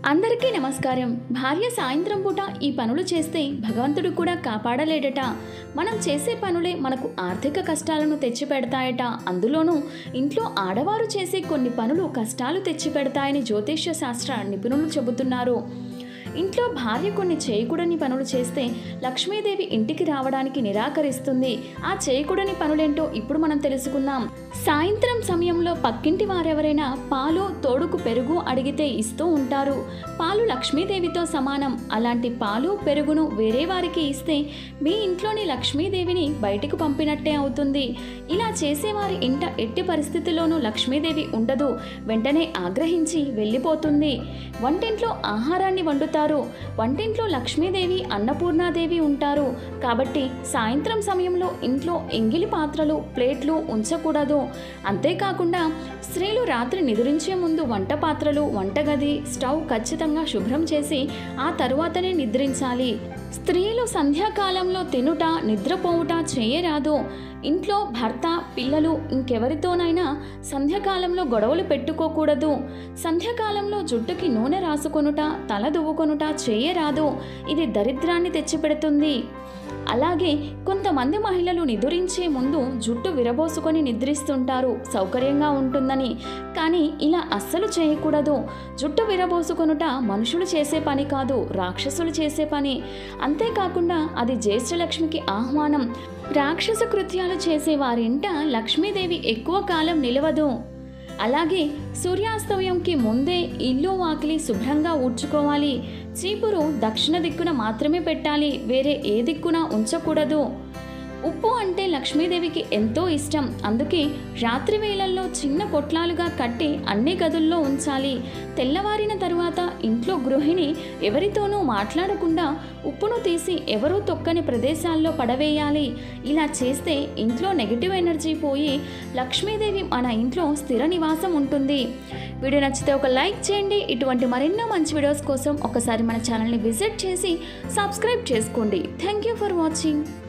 అందరికీ నమస్కారం భార్య సాయంత్రం పూట ఈ పనులు చేస్తే భగవంతుడు కూడా కాపాడలేడట మనం చేసే పనులే మనకు ఆర్థిక కష్టాలను తెచ్చిపెడతాయట అందులోనూ ఇంట్లో ఆడవారు చేసే కొన్ని పనులు కష్టాలు తెచ్చిపెడతాయని జ్యోతిష్య శాస్త్ర నిపుణులు చెబుతున్నారు ఇంట్లో భార్య కొన్ని చేయకూడని పనులు చేస్తే లక్ష్మీదేవి ఇంటికి రావడానికి నిరాకరిస్తుంది ఆ చేయకూడని పనులేంటో ఇప్పుడు మనం తెలుసుకుందాం సాయంత్రం సమయంలో పక్కింటి వారెవరైనా పాలు తోడుకు పెరుగు అడిగితే ఇస్తూ ఉంటారు పాలు లక్ష్మీదేవితో సమానం అలాంటి పాలు పెరుగును వేరే వారికి ఇస్తే మీ ఇంట్లోని లక్ష్మీదేవిని బయటకు పంపినట్టే అవుతుంది ఇలా చేసేవారి ఇంట ఎట్టి పరిస్థితుల్లోనూ లక్ష్మీదేవి ఉండదు వెంటనే ఆగ్రహించి వెళ్ళిపోతుంది వంటింట్లో ఆహారాన్ని వండుతారు వంటింట్లో లక్ష్మీదేవి అన్నపూర్ణాదేవి ఉంటారు కాబట్టి సాయంత్రం సమయంలో ఇంట్లో ఎంగిలి పాత్రలు ప్లేట్లు ఉంచకూడదు అంతేకాకుండా స్త్రీలు రాత్రి నిద్రించే ముందు వంట పాత్రలు వంటగది స్టవ్ ఖచ్చితంగా శుభ్రం చేసి ఆ తరువాతనే నిద్రించాలి స్త్రీలు సంధ్యాకాలంలో తినుట నిద్రపోవుట చేయరాదు ఇంట్లో భర్త పిల్లలు ఇంకెవరితోనైనా సంధ్యాకాలంలో గొడవలు పెట్టుకోకూడదు సంధ్యాకాలంలో జుట్టుకి నూనె రాసుకొనుట తల దువ్వుకొనుట చేయరాదు ఇది దరిద్రాన్ని తెచ్చిపెడుతుంది అలాగే కొంతమంది మహిళలు నిదురించే ముందు జుట్టు విరబోసుకొని నిద్రిస్తుంటారు సౌకర్యంగా ఉంటుందని కానీ ఇలా అస్సలు చేయకూడదు జుట్టు విరబోసుకొనుట మనుషులు చేసే పని కాదు రాక్షసులు చేసే పని అంతేకాకుండా అది జ్యేష్ఠలక్ష్మికి ఆహ్వానం రాక్షస కృత్యాలు చేసే వారింట లక్ష్మీదేవి ఎక్కువ కాలం నిలవదు అలాగే సూర్యాస్తమయంకి ముందే ఇల్లు వాకిలి శుభ్రంగా ఊడ్చుకోవాలి చీపురు దక్షిణ దిక్కున మాత్రమే పెట్టాలి వేరే ఏ దిక్కున ఉంచకూడదు ఉప్పు అంటే లక్ష్మీదేవికి ఎంతో ఇష్టం అందుకే రాత్రి వేళల్లో చిన్న పొట్లాలుగా కట్టి అన్ని గదుల్లో ఉంచాలి తెల్లవారిన తరువాత ఇంట్లో గృహిణి ఎవరితోనూ మాట్లాడకుండా ఉప్పును తీసి ఎవరూ తొక్కని ప్రదేశాల్లో పడవేయాలి ఇలా చేస్తే ఇంట్లో నెగిటివ్ ఎనర్జీ పోయి లక్ష్మీదేవి మన ఇంట్లో స్థిర నివాసం ఉంటుంది వీడియో నచ్చితే ఒక లైక్ చేయండి ఇటువంటి మరెన్నో మంచి వీడియోస్ కోసం ఒకసారి మన ఛానల్ని విజిట్ చేసి సబ్స్క్రైబ్ చేసుకోండి థ్యాంక్ యూ ఫర్ వాచింగ్